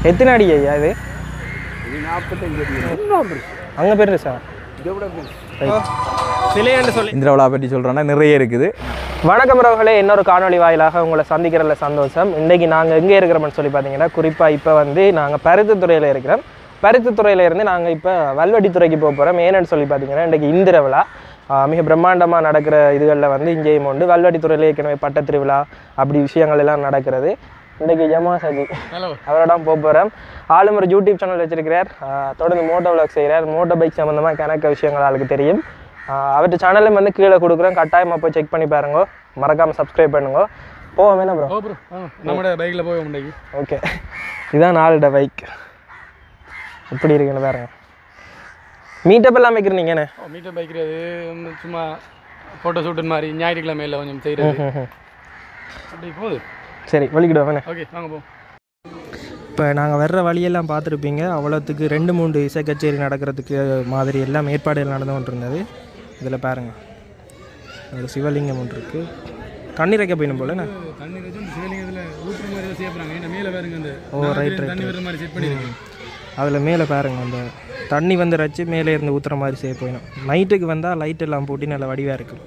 எத்தனை அடி ஐயா இது இது நாற்பத்தஞ்சு அடி அங்கே பேர் சார் இதை விட பெருசு. சிலைன்னு சொல்லி இந்திரவிழா பற்றி சொல்கிறோன்னா நிறைய இருக்குது வணக்கம் உறவுகளே இன்னொரு காணொளி வாயிலாக உங்களை சந்திக்கிறதுல சந்தோஷம் இன்றைக்கி நாங்கள் எங்கே இருக்கிறோம்னு சொல்லி பார்த்தீங்கன்னா குறிப்பாக இப்போ வந்து நாங்கள் பருத்தித்துறையில் இருக்கிறோம் பருத்தித்துறையில இருந்து நாங்கள் இப்போ வல்வடித்துறைக்கு போக போகிறோம் ஏன்னு சொல்லி பார்த்தீங்கன்னா இன்றைக்கி இந்திர விழா ஆஹ் மிக பிரம்மாண்டமாக நடக்கிற இதுகளில் வந்து இங்கேயும் உண்டு வல்வடித்துறையில் ஏற்கனவே பட்டத் திருவிழா அப்படி விஷயங்கள் எல்லாம் நடக்கிறது இன்றைக்கி ஜமா சஜி அவரோட போக போகிறோம் ஆளும் ஒரு யூடியூப் சேனல் வச்சிருக்கிறார் ஆஹ் தொடர்ந்து மோட்டோ விளாக் செய்கிறார் மோட்டோ பைக் சம்மந்தமாக கணக்க விஷயங்கள் ஆளுக்கு தெரியும் ஆஹ் அவர்கிட்ட சேனலும் வந்து கீழே கொடுக்குறோம் கட்டாயமாக போய் செக் பண்ணி பாருங்க மறக்காமல் சப்ஸ்கிரைப் பண்ணுங்க போவோம் என்ன ப்ரோ ஓ ப்ரோ நம்மளோட பைக்கில் போய் முன்னாடி ஓகே இதான் நாலுட பைக் எப்படி இருக்குன்னு பாருங்க மீட்டப் எல்லாம் வைக்கிறீங்கண்ணே ஓ மீட்டர் பைக் அது வந்து சும்மா ஃபோட்டோ ஷூட்டு மாதிரி ஞாயிற்றுக்கிழமையில் கொஞ்சம் செய்கிறது அப்படி போகுது சரி வலிக்கிடுவோம் ஓகே வாங்க போவோம் இப்போ நாங்கள் வர்ற வழியெல்லாம் பார்த்துருப்பீங்க அவ்வளோத்துக்கு ரெண்டு மூன்று இசை கச்சேரி நடக்கிறதுக்கு மாதிரி எல்லாம் ஏற்பாடுகள் நடந்து கொண்டு இருந்தது இதில் பாருங்கள் ஒரு சிவலிங்கம் ஒன்று இருக்குது தண்ணி வைக்க போயிடும் போலண்ணே தண்ணி வச்சு அந்த சிவலிங்கத்தில் ஊற்றுற மாதிரி தான் செய்ய போகிறாங்க ஏன்னா மேலே பாருங்க அந்த ஓ, right, right, தண்ணி வர்ற மாதிரி செட் பண்ணியிருக்கு அதில் மேலே பாருங்க அந்த தண்ணி வந்து ரச்சு மேலே இருந்து ஊற்றுற மாதிரி செய்ய போயிடும் நைட்டுக்கு வந்தால் லைட் எல்லாம் போட்டி நல்ல வடிவாக இருக்கும்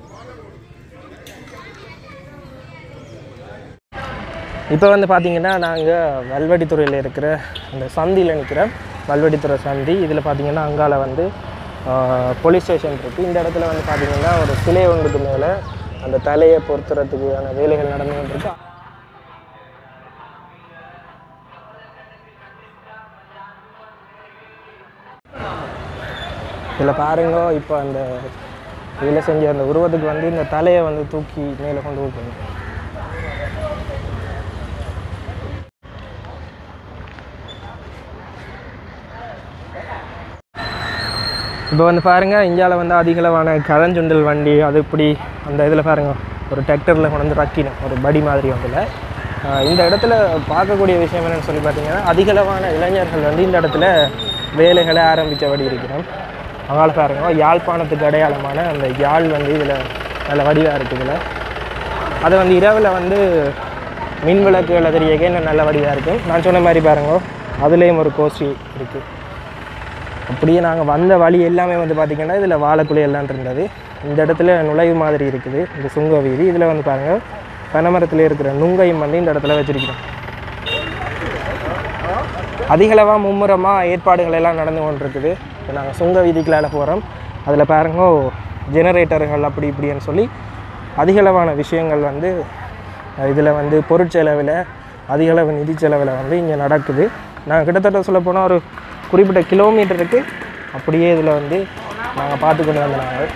இப்போ வந்து பார்த்தீங்கன்னா நாங்கள் வல்வடித்துறையில் இருக்கிற அந்த சந்தியில் நிற்கிறோம் வல்வடித்துறை சந்தி இதில் பார்த்தீங்கன்னா அங்கால வந்து போலீஸ் ஸ்டேஷன் இருக்குது இந்த இடத்துல வந்து பார்த்தீங்கன்னா ஒரு சிலை ஒன்றுக்கு மேலே அந்த தலையை பொறுத்துறதுக்கான வேலைகள் நடந்து கொண்டிருக்கு இதில் பாருங்க இப்போ அந்த இதில் செஞ்ச அந்த உருவத்துக்கு வந்து இந்த தலையை வந்து தூக்கி மேலே கொண்டு போகணும் இப்போ வந்து பாருங்க இந்தியாவில் வந்து அதிகளவான கதஞ்சுண்டல் வண்டி அது இப்படி அந்த இதில் பாருங்க ஒரு டிராக்டரில் கொண்டு வந்து ரக்கினோம் ஒரு படி மாதிரி ஒன்றில் இந்த இடத்துல பார்க்கக்கூடிய விஷயம் என்னன்னு சொல்லி பார்த்தீங்கன்னா அதிகளவான இளைஞர்கள் வந்து இந்த இடத்துல வேலைகளை ஆரம்பித்தபடி இருக்கிறோம் அவங்கள பாருங்க யாழ்ப்பாணத்துக்கு அடையாளமான அந்த யாழ் வந்து இதில் நல்ல வடிவாக இருக்குது இதில் அது வந்து இரவில் வந்து மின் விளக்குகள் தெரியக்க இன்னும் நல்ல வடிவாக இருக்கும் நான் சொன்ன மாதிரி பாருங்க அதுலேயும் ஒரு கோஷ்டி இருக்குது அப்படியே நாங்கள் வந்த வழி எல்லாமே வந்து பார்த்திங்கன்னா இதில் வாழைக்குலை எல்லாம் இருந்தது இந்த இடத்துல நுழைவு மாதிரி இருக்குது இந்த சுங்க வீதி இதில் வந்து பாருங்கள் பனைமரத்தில் இருக்கிற நுங்கையும் வந்து இந்த இடத்துல வச்சிருக்கிறோம் அதிகளவாக மும்முரமாக ஏற்பாடுகள் எல்லாம் நடந்து கொண்டிருக்குது இப்போ நாங்கள் சுங்க வீதிக்குள்ளால போகிறோம் அதில் பாருங்க ஜெனரேட்டர்கள் அப்படி இப்படின்னு சொல்லி அதிகளவான விஷயங்கள் வந்து இதில் வந்து பொருட்செலவில் அதிகளவு நிதி செலவில் வந்து இங்கே நடக்குது நாங்கள் கிட்டத்தட்ட சொல்ல போனால் ஒரு குறிப்பிட்ட கிலோமீட்டருக்கு அப்படியே இதில் வந்து நாங்கள் பார்த்து கொண்டு வந்த நாங்கள்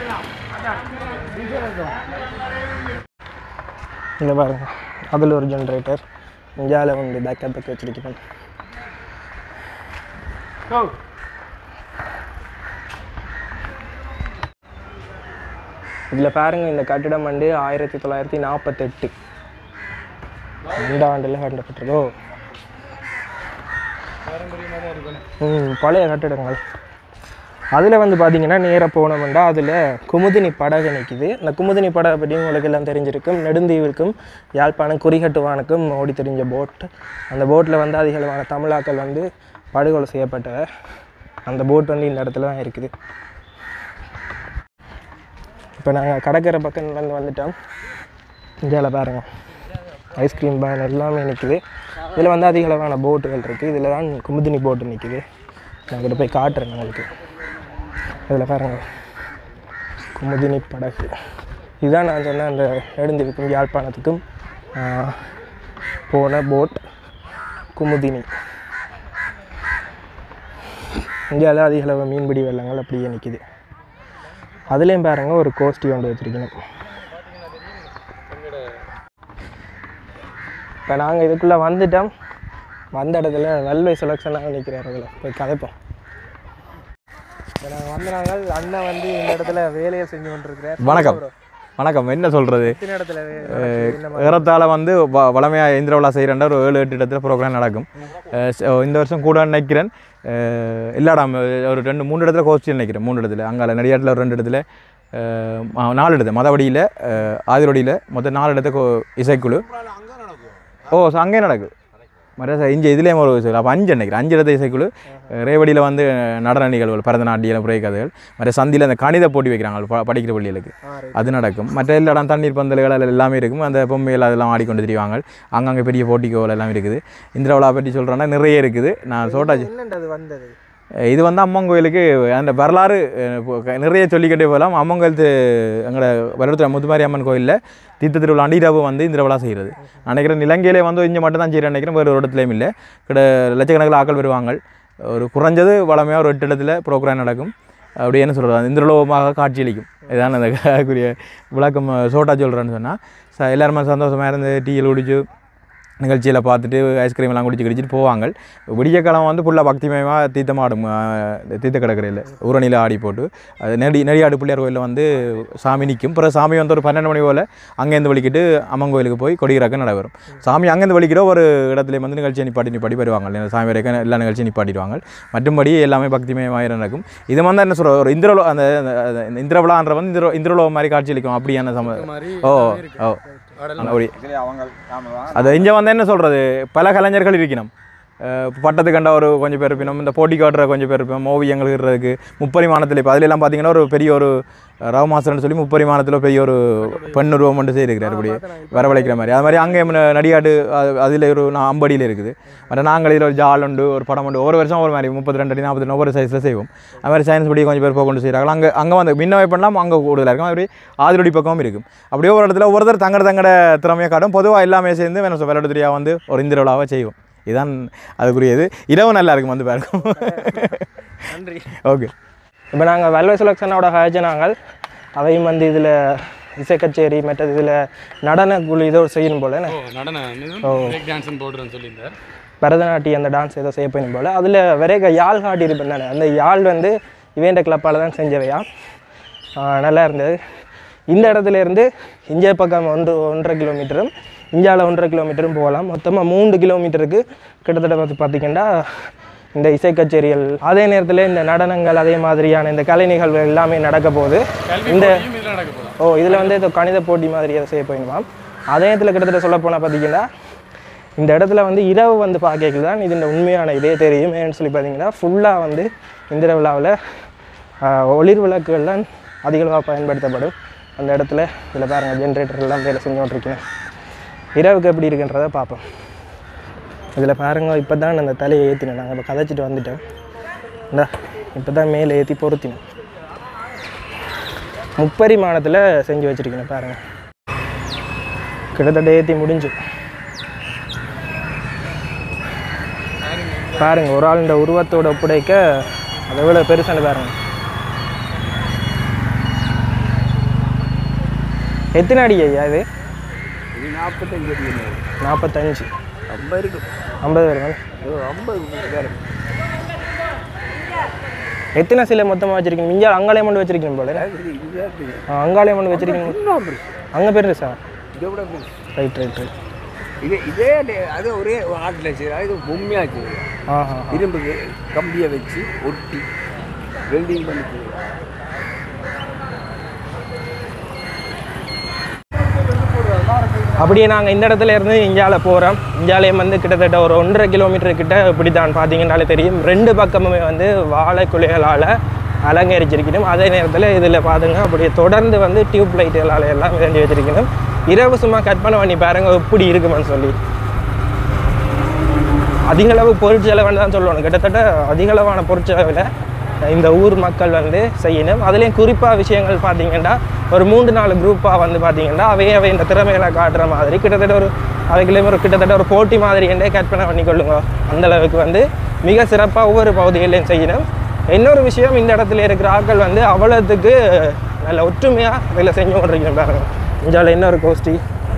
இங்கே பாருங்க அதில் ஒரு ஜென்ரேட்டர் இந்தியாவில் வந்து பேக்கப்புக்கு வச்சிருக்கிறோம் இதில் பாருங்க இந்த கட்டிடம் வந்து ஆயிரத்தி தொள்ளாயிரத்தி நாற்பத்தெட்டு அந்த ஆண்டில் கட்டப்பட்டதோ பாரம்பரியமாக தான் இருக்கும் ம் பழைய கட்டிடங்கள் அதில் வந்து பார்த்தீங்கன்னா நேராக போனோம்னா அதில் குமுதினி படகு நிற்கிது அந்த குமுதினி படகை பற்றி உங்களுக்கு எல்லாம் தெரிஞ்சிருக்கும் நெடுந்தீவிற்கும் யாழ்ப்பாணம் குறிகட்டுவானுக்கும் ஓடி தெரிஞ்ச போட் அந்த போட்டில் வந்து அதிகளவான தமிழாக்கள் வந்து படுகொலை செய்யப்பட்ட அந்த போட் வந்து இந்த இடத்துல தான் இருக்குது இப்போ நாங்கள் கடற்கரை பக்கம் வந்து வந்துட்டோம் இந்தியாவில் பாருங்க ஐஸ்கிரீம் பேன் எல்லாமே நிற்குது இதில் வந்து அதிக அளவான போட்டுகள் இருக்குது இதில் தான் குமுதினி போட்டு நிற்குது நான் கிட்ட போய் காட்டுறேன் உங்களுக்கு இதில் பாருங்க குமுதினி படகு இதுதான் நான் சொன்ன அந்த நெடுந்தீவுக்கும் யாழ்ப்பாணத்துக்கும் ஆஹ், போன போட் குமுதினி இந்தியாவில் அதிக அளவு மீன்பிடி வெள்ளங்கள் அப்படியே நிற்கிது அதுலேயும் பாருங்க ஒரு கோஷ்டி கொண்டு வச்சிருக்கணும் இப்போ நாங்கள் இதுக்குள்ளே வந்துட்டோம் வந்த இடத்துல வெல்வை செலெக்ஷனாக நிற்கிறார்கள் போய் கதைப்போம் இப்போ நாங்கள் வந்த நாங்கள் அண்ணன் வந்து இந்த இடத்துல வேலையை செஞ்சு கொண்டிருக்கிறார் வணக்கம் வணக்கம் என்ன சொல்கிறது எத்தனை இடத்துல வே- நடக்குது? இந்த மாதிரி ஏறத்தாழ வந்து வ வளமையாக இந்திர விழா செய்கிறேன் ஒரு ஏழு எட்டு இடத்துல ப்ரோக்ராம் நடக்கும் அஹ் ச- இந்த வருஷம் கூட நினைக்கிறேன் அஹ் இல்லடா ம- ஒரு ரெண்டு மூணு இடத்துல கோச்சில் நினைக்கிறேன் மூணு இடத்துல அங்கே நிறைய இடத்துல ஒரு ரெண்டு இடத்துல அஹ் ம- நாலு இடத்துல மதவடியில் ஆதிரொடியில் மொத்தம் நாலு இடத்துல கோ- இசைக்குழு ஓ ஸோ அங்கேயும் நடக்குது மற்ற இங்கே இதுலேயும் ஒரு சைக்கிள் அப்போ அஞ்சு நினைக்கிறேன் அஞ்சு இடத்த சைக்கிள் ரேவடியில் வந்து நடன நிகழ்வுகள் பரதநாட்டியம் புரை கதைகள் மற்ற சந்தியில் அந்த கணித போட்டி வைக்கிறாங்க ப- படிக்கிற பள்ளிகளுக்கு அது நடக்கும் மற்ற எல்லா இடம் தண்ணீர் பந்தல்கள் அது எல்லாமே இருக்கும் அந்த பொம்மைகள் அதெல்லாம் ஆடிக்கொண்டு திரிவாங்க அங்கங்கே பெரிய போட்டிக்கோல் எல்லாம் இருக்குது இந்திரவிழா பற்றி சொல்கிறேன்னா நிறைய இருக்குது நான் சோட்டாஜி என்னண்டது வந்தது இது வந்து அம்மன் கோயிலுக்கு அந்த வரலாறு அஹ், இப்போ க- நிறைய சொல்லிக்கிட்டே போகலாம் அம்மன் கோயில் தி- எங்களோட வருடத்தில் முத்துமாரி அம்மன் கோயிலில் தீர்த்த திருவிழா அண்டிரவு வந்து இந்த விழா செய்கிறது நான் நினைக்கிறேன் இலங்கையிலே வந்து இங்கே மட்டும் தான் செய்கிறேன் நினைக்கிறேன் வேறு ஒரு இடத்துலையும் இல்லை கிட்ட லட்சக்கணக்கில் ஆக்கள் வருவாங்க ஒரு குறைஞ்சது வளமையாக ஒரு எட்டு இடத்துல ப்ரோக்ராம் நடக்கும் அப்படி என்ன சொல்கிறது இந்திரலோகமாக காட்சியளிக்கும் இதான் அந்த கூடிய விளக்கம் சோட்டா சொல்கிறேன்னு சொன்னால் எல்லாருமே சந்தோஷமாக இருந்து டீயில் குடிச்சு நிகழ்ச்சியில் பார்த்துட்டு ஐஸ்கிரீம் எல்லாம் குடிச்சு குடிச்சிட்டு போவாங்க விடியக்காலம் வந்து ஃபுல்லாக பக்திமயமாக தீர்த்தமாடும் தீர்த்த கடற்கரையில் ஊரணியில் ஆடி போட்டு அது நெடி நெடியாடு பிள்ளையார் கோயிலில் வந்து சாமி நிற்கும் பிறகு சாமி வந்து ஒரு பன்னெண்டு மணி போல் அங்கேருந்து வலிக்கிட்டு அம்மன் கோயிலுக்கு போய் கொடியிறக்க நடைபெறும் சாமி அங்கேருந்து வலிக்கிற ஒரு இடத்துல வந்து நிகழ்ச்சியை நிப்பாட்டி நிப்பாட்டி வருவாங்க இந்த சாமி வரைக்கும் எல்லா நிகழ்ச்சியும் நிப்பாட்டிடுவாங்க மற்றும்படி எல்லாமே பக்திமயமாக நடக்கும் இது வந்து என்ன சொல்கிற ஒரு இந்திரலோ அந்த அந்த- அந்த இந்திரவிழான்ற வந்து இந்திர இந்திரலோகம் மாதிரி காட்சியளிக்கும் அப்படியான சம மாதிரி ஓ எல்லாமே இருக்கு. ஓ ஆடல் அப்படி அவங்க நாம தான் அது இங்கே வந்து என்ன சொல்கிறது பல கலைஞர்கள் இருக்கணும் அஹ் பட்டத்து கண்ட ஒரு கொஞ்சம் பேர் இருப்பினும் இந்த போட்டி காட்டுற கொஞ்சம் பேர் இருப்போம் ஓவியங்கள் இருக்கிறதுக்கு முப்பரிமாணத்தில் இப்போ அதிலெல்லாம் பார்த்தீங்கன்னா ஒரு பெரிய ஒரு ரவ மாஸ்டர்னு சொல்லி முப்பரிமாணத்தில் பெரிய ஒரு பெண் உருவம் மட்டும் செய்திருக்கிறார் இப்படி வரவழைக்கிற மாதிரி அது மாதிரி அங்கே முன்ன நடிகாடு அதில் ஒரு நான் அம்படியில் இருக்குது மற்ற நாங்கள் இதில் ஒரு ஜால் உண்டு ஒரு படம் உண்டு ஒரு வருஷம் ஒரு மாதிரி முப்பத்தி ரெண்டு அடி நாற்பத்தி ரெண்டு ஒவ்வொரு சைஸில் செய்வோம் அது மாதிரி சயின்ஸ் படி கொஞ்சம் பேர் போக கொண்டு செய்கிறாங்க அங்கே அங்கே வந்து மின்ன வைப்பெல்லாம் அங்கே கூடுதலாக இருக்கும் அப்படி ஆதிரொடி பக்கமும் இருக்கும் அப்படியே ஒரு இடத்துல ஒருத்தர் தங்கட தங்கட திறமையை காட்டும் பொதுவாக எல்லாமே சேர்ந்து வேணும் விளையாட்டுத்துறையாக வந்து ஒரு இந்திர விழாவை செய்வோம் இதுதான் அதுக்குரியது இரவு நல்லா இருக்கும் வந்து பாருக்கும் நன்றி ஓகே இப்போ நாங்கள் வெல்வ சுலக்ஷனோட ஹாஜனாங்கள் அவையும் வந்து இதில் இசை கச்சேரி மற்றது இதில் நடன குழு இதோ செய்யணும் போல ஓ நடனம் பிரேக் டான்ஸ் போடுறேன்னு சொல்லியிருந்தார் பரதநாட்டியம் அந்த டான்ஸ் ஏதோ செய்ய போயிடும் போல் அதில் விரைக யாழ் காட்டி இருப்பேன் தானே அந்த யாழ் வந்து இவேண்ட கிளப்பால் தான் செஞ்சவையா ஆ, நல்லா இருந்தது இந்த இடத்துல இருந்து இந்தியா பக்கம் ஒன்று ஒன்றரை கிலோமீட்டரும் இந்தியாவில் ஒன்றரை கிலோமீட்டரும் போகலாம் மொத்தமாக மூன்று கிலோமீட்டருக்கு கிட்டத்தட்ட பார்த்து பார்த்தீங்கன்னா இந்த இசை கச்சேரிகள் அதே நேரத்தில் இந்த நடனங்கள் அதே மாதிரியான இந்த கலை நிகழ்வுகள் எல்லாமே நடக்க போகுது கல்வி இந்த போட்டியும் இதில் நடக்க போகலாம் ஓ இதில் வந்து ஏதோ கணித போட்டி மாதிரி அதை செய்ய போயிடுமாம் அதே இடத்துல கிட்டத்தட்ட சொல்ல போனால் பார்த்தீங்கன்னா இந்த இடத்துல வந்து இரவு வந்து பார்க்கல தான் இது இந்த உண்மையான இதே தெரியும் ஏன்னு சொல்லி பார்த்தீங்கன்னா ஃபுல்லாக வந்து இந்திர விழாவில் ஒளிர் விளக்குகள்லாம் அதிகளவாக பயன்படுத்தப்படும் அந்த இடத்துல இதில் பாருங்கள் ஜென்ரேட்டர் எல்லாம் வேலை செஞ்சோன்ட்ருக்கேன் இரவுக்கு எப்படி இருக்குன்றதை பார்ப்போம் இதில் பாருங்க இப்போ தான் அந்த தலையை ஏற்றினேன் நாங்கள் இப்போ கதைச்சிட்டு வந்துட்டோம் இந்தா இப்போ தான் மேலே ஏற்றி பொருத்தினோம் முப்பரிமாணத்தில் செஞ்சு வச்சுருக்கேன் பாருங்க கிட்டத்தட்ட ஏற்றி முடிஞ்சு பாருங்க ஒரு ஆள் இந்த உருவத்தோட ஒப்படைக்க அதை விட பெருசான பாருங்க எத்தனை அடி ஐயா இது இது நாற்பத்தஞ்சு அடி என்ன நாற்பத்தஞ்சு ஐம்பது இருக்கும் ஐம்பது வருமா ஏதோ ஐம்பது வேறு எத்தனை சிலை மொத்தமாக வச்சிருக்கீங்க இங்கே அங்காலயம் மட்டும் வச்சிருக்கீங்க போல இங்கே இருக்குது ஆ, அங்காலயம் மட்டும் வச்சிருக்கீங்க இன்னும் பெருசு அங்கே பேர் சார் இதை விட பெருசு ரைட் ரைட் ரைட் இது இதே டே- அது ஒரே ஆட்டில் செய்யறது இது பொம்மையாக செய்யுது ஆஹா இரும்பு கம்பியை வச்சு ஒட்டி வெல்டிங் பண்ணி செய்யுது. அப்படியே நாங்கள் இந்த இடத்துல இருந்து இந்தியால போகிறோம் இந்தியாலயம் வந்து கிட்டத்தட்ட ஒரு ஒன்றரை கிலோமீட்டர் கிட்ட இப்படி தான் பார்த்தீங்கன்னாலே தெரியும் ரெண்டு பக்கமுமே வந்து வாழை குலைகளால் அலங்கரிச்சிருக்கணும் அதே நேரத்தில் இதில் பாருங்க அப்படியே தொடர்ந்து வந்து டியூப் லைட்டுகளால் எல்லாம் விரைஞ்சி வச்சிருக்கணும் இரவு சும்மா கற்பனை பண்ணி பாருங்க எப்படி இருக்குமான்னு சொல்லி அதிகளவு பொருட்செலவுன்னு தான் சொல்லணும் கிட்டத்தட்ட அதிகளவான பொருட்செலவில் இந்த ஊர் மக்கள் வந்து செய்யணும் அதுலேயும் குறிப்பாக விஷயங்கள் பார்த்தீங்கன்னா ஒரு மூன்று நாலு குரூப்பாக வந்து பார்த்தீங்கன்னா அவையே அவை இந்த திறமைகளை காட்டுற மாதிரி கிட்டத்தட்ட ஒரு அவைகளையும் ஒரு கிட்டத்தட்ட ஒரு போட்டி மாதிரி என்றே கற்பனை பண்ணிக்கொள்ளுங்க அந்த அளவுக்கு வந்து மிக சிறப்பாக ஒவ்வொரு பகுதிகளையும் செய்யணும் இன்னொரு விஷயம் இந்த இடத்துல இருக்கிற ஆட்கள் வந்து அவ்வளோத்துக்கு நல்ல ஒற்றுமையாக இதில் செஞ்சு கொண்டிருக்கீங்க பாருங்க இந்தியாவில் இன்னொரு கோஷ்டி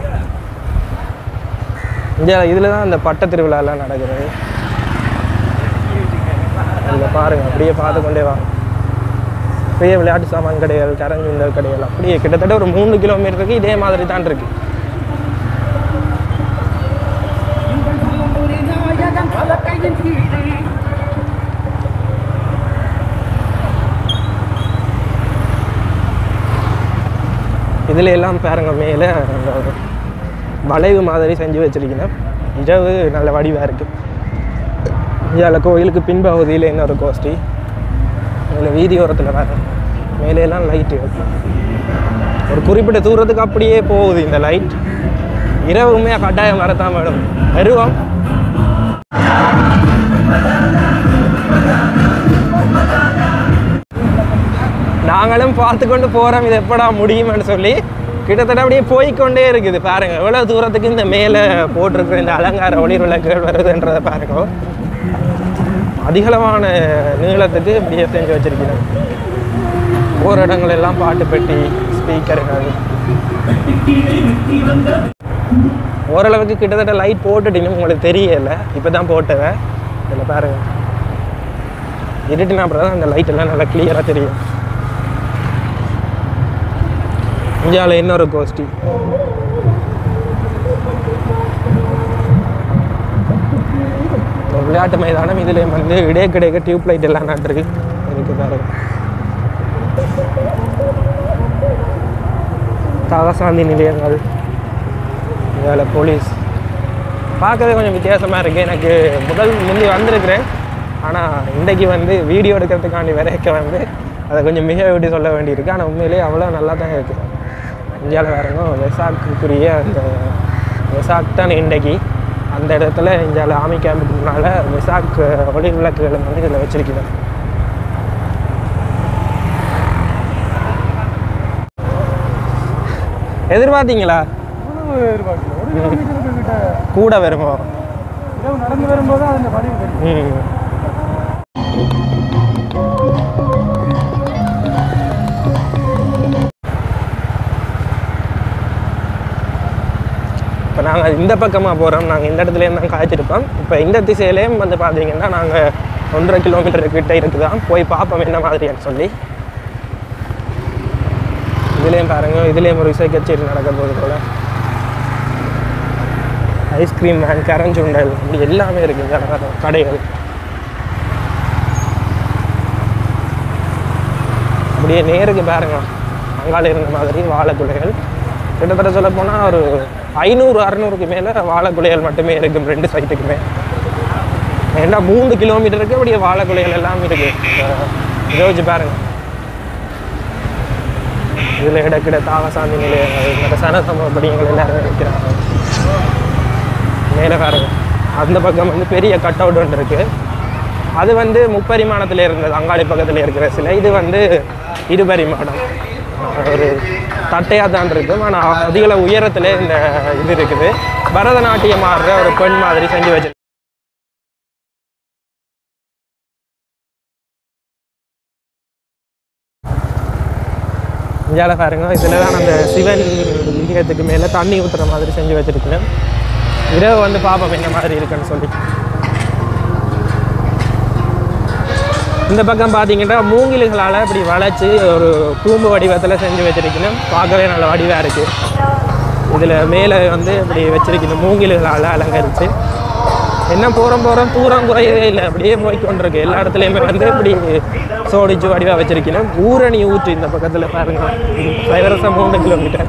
இங்கே இதில் தான் அந்த பட்ட திருவிழாலாம் நடக்கிறது இதில் பாருங்க அப்படியே பார்த்து கொண்டே வாங்க பெரிய விளையாட்டு சாமான் கடைகள் கரஞ்சுண்டல் கடைகள் அப்படியே கிட்டத்தட்ட ஒரு மூணு கிலோமீட்டருக்கு இதே மாதிரி தான் இருக்கு இதில் எல்லாம் பாருங்க மேலே அந்த வளைவு மாதிரி செஞ்சு வச்சிருக்கணும் இரவு நல்ல வடிவாக இருக்குது இதில் கோயிலுக்கு பின்பகுதியில் இன்னொரு கோஷ்டி இதில் வீதி ஓரத்தில் வேறு மேலேலாம் லைட்டு ஒரு குறிப்பிட்ட தூரத்துக்கு அப்படியே போகுது இந்த லைட் இரவுமே கட்டாயம் வரத்தான் மேடம் வருவோம் நாங்களும் பார்த்து கொண்டு போகிறோம் இது எப்படா முடியும்னு சொல்லி கிட்டத்தட்ட அப்படியே போய்க்கொண்டே இருக்குது பாருங்க எவ்வளோ தூரத்துக்கு இந்த மேலே போட்டிருக்கிற இந்த அலங்கார ஒளி விளக்குகள் வருதுன்றதை பாருங்க அதிகளவான நீளத்துக்கு இப்படியே செஞ்சு வச்சிருக்கிறோம் போகிற இடங்கள் எல்லாம் பாட்டு பெட்டி ஸ்பீக்கர்கள் ஓரளவுக்கு கிட்டத்தட்ட லைட் போட்டுட்டீங்க உங்களுக்கு தெரியல இப்போ தான் போட்டவன் இதில் பாருங்க இருட்டுனா அப்புறம் தான் அந்த லைட் எல்லாம் நல்லா கிளியராக தெரியும் இந்தியாவில் இன்னொரு கோஷ்டி ஒரு விளையாட்டு மைதானம் இதில் வந்து இடையே கிடைக்க டியூப் லைட் எல்லாம் நட்டுருக்கு இருக்கு பாருங்க தகசாந்தி நிலையங்கள் இதில் போலீஸ் பார்க்கவே கொஞ்சம் வித்தியாசமாக இருக்குது எனக்கு முதல் முந்தி வந்திருக்கிறேன் ஆனால் இன்றைக்கு வந்து வீடியோ எடுக்கிறதுக்காண்டி விரைக்க வந்து அதை கொஞ்சம் மிக விட்டு சொல்ல வேண்டியிருக்கு ஆனால் உண்மையிலேயே அவ்வளோ நல்லா தான் இருக்குது இந்தியாவில் வேறங்க வெசாக்குக்குரிய அந்த வெசாக் தான் இன்றைக்கு அந்த இடத்துல இந்தியாவில் ஆமி கேம்புக்கு முன்னால் வெசாக் ஒளி விளக்குகளை வந்து இதில் வச்சிருக்கிறேன் எதிர்பார்த்தீங்களா கூட வருமோ நடந்து வரும்போது அந்த பதிவு தெரியும் ம் இப்போ நாங்கள் இந்த பக்கமாக போகிறோம் நாங்கள் இந்த இடத்துலேயும் தான் காய்ச்சிருப்போம் இப்போ இந்த திசையிலேயும் வந்து பார்த்தீங்கன்னா நாங்கள் ஒன்றரை கிலோமீட்டர் கிட்ட இருக்குதான் போய் பார்ப்போம் என்ன மாதிரின்னு சொல்லி இதுலேயும் பாருங்க இதுலேயும் ஒரு இசை கச்சேரி நடக்க போகுது போல் ஐஸ்கிரீம் வேன் கரஞ்சுண்டல் இப்படி எல்லாமே இருக்குது இந்த இடம் கடைகள் அப்படியே நேருக்கு பாருங்க அங்கால இருந்த மாதிரி வாழைக்குலைகள் கிட்டத்தட்ட சொல்ல போனால் ஒரு ஐநூறு அறநூறுக்கு மேலே வாழைக்குலைகள் மட்டுமே இருக்கும் ரெண்டு சைட்டுக்குமே ஏன்னா மூணு கிலோமீட்டருக்கு அப்படியே வாழைக்குலைகள் எல்லாம் இருக்கு யோசிச்சு பாருங்க இதில் இடக்கிட தாவசாந்தி நிலையங்கள் இந்த சனசம படியங்கள் எல்லாருமே இருக்கிறாங்க மேலே பாருங்க அந்த பக்கம் வந்து பெரிய கட் அவுட் ஒன்று இருக்குது அது வந்து முப்பரிமாணத்தில் இருந்தது அங்காடி பக்கத்தில் இருக்கிற சிலை இது வந்து இருபரிமாணம் ஒரு தட்டையாக தான் இருக்கும் ஆனால் அதிகள உயரத்தில் இந்த இது இருக்குது பரதநாட்டியம் ஆடுற ஒரு பெண் மாதிரி செஞ்சு வச்சிருக்கு இந்தியாவில் பாருங்க இதில் தான் அந்த சிவன் லிங்கத்துக்கு மேலே தண்ணி ஊற்றுற மாதிரி செஞ்சு வச்சிருக்கேன் இரவு வந்து பார்ப்போம் என்ன மாதிரி இருக்குன்னு சொல்லி இந்த பக்கம் பார்த்தீங்கன்னா மூங்கில்களால் இப்படி வளைச்சி ஒரு கூம்பு வடிவத்தில் செஞ்சு வச்சிருக்கணும் பார்க்கவே நல்ல வடிவாக இருக்குது இதில் மேலே வந்து இப்படி வச்சிருக்கணும் மூங்கில்களால் அலங்கரித்து என்ன போகிறோம் போகிறோம் தூரம் குறையவே இல்லை அப்படியே போய்க்கொண்டிருக்கு எல்லா இடத்துலையுமே வந்து இப்படி சோடிச்சு வடிவாக வச்சிருக்கணும் ஊரணி ஊற்று இந்த பக்கத்தில் பாருங்க சைவரசம் மூணு கிலோமீட்டர்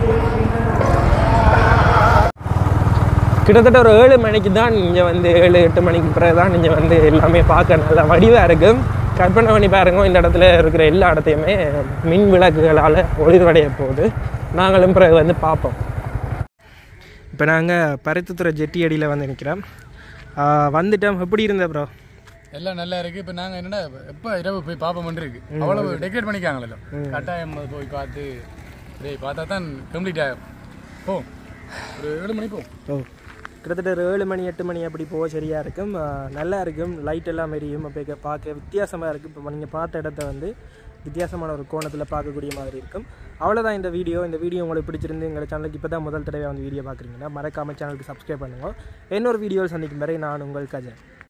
கிட்டத்தட்ட ஒரு ஏழு மணிக்கு தான் இங்கே வந்து ஏழு எட்டு மணிக்கு பிறகு தான் இங்கே வந்து எல்லாமே பார்க்க நல்ல வடிவாக இருக்கும் கற்பனை பண்ணி பாருங்க இந்த இடத்துல இருக்கிற எல்லா இடத்தையுமே மின் விளக்குகளால் ஒளிர்வடைய போகுது நாங்களும் பிறகு வந்து பார்ப்போம் இப்போ நாங்கள் பருத்தித்துறை ஜெட்டி அடியில் வந்து நிற்கிறோம் வந்துட்டோம் எப்படி இருந்த ப்ரோ எல்லாம் நல்லா இருக்கு இப்போ நாங்கள் என்னடா எப்போ இரவு போய் பார்ப்போம் இருக்கு அவ்வளவு டெக்கரேட் பண்ணிக்காங்களല്ലോ கட்டாயம் அது போய் பார்த்து டேய் பார்த்தா தான் கம்ப்ளீட் ஆகும் போ ஒரு ஏழு மணி போ ஓ கிட்டத்தட்ட ஒரு ஏழு மணி எட்டு மணி அப்படி போக சரியாக இருக்கும் ஆ, நல்லா இருக்கும் லைட் எல்லாம் எரியும் அப்போ பார்க்க வித்தியாசமாக இருக்கும் இப்போ நீங்கள் பார்த்த இடத்த வந்து வித்தியாசமான ஒரு கோணத்தில் பார்க்கக்கூடிய மாதிரி இருக்கும் அவ்வளோதான் இந்த வீடியோ இந்த வீடியோ உங்களுக்கு பிடிச்சிருந்து எங்கள் சேனலுக்கு இப்போ தான் முதல் தடவை வந்து வீடியோ பார்க்குறீங்கன்னா மறக்காம சேனலுக்கு சப்ஸ்கிரைப் பண்ணுங்க இன்னொரு வீடியோ சந்திக்கும் வரை நான் உங்கள் கஜன்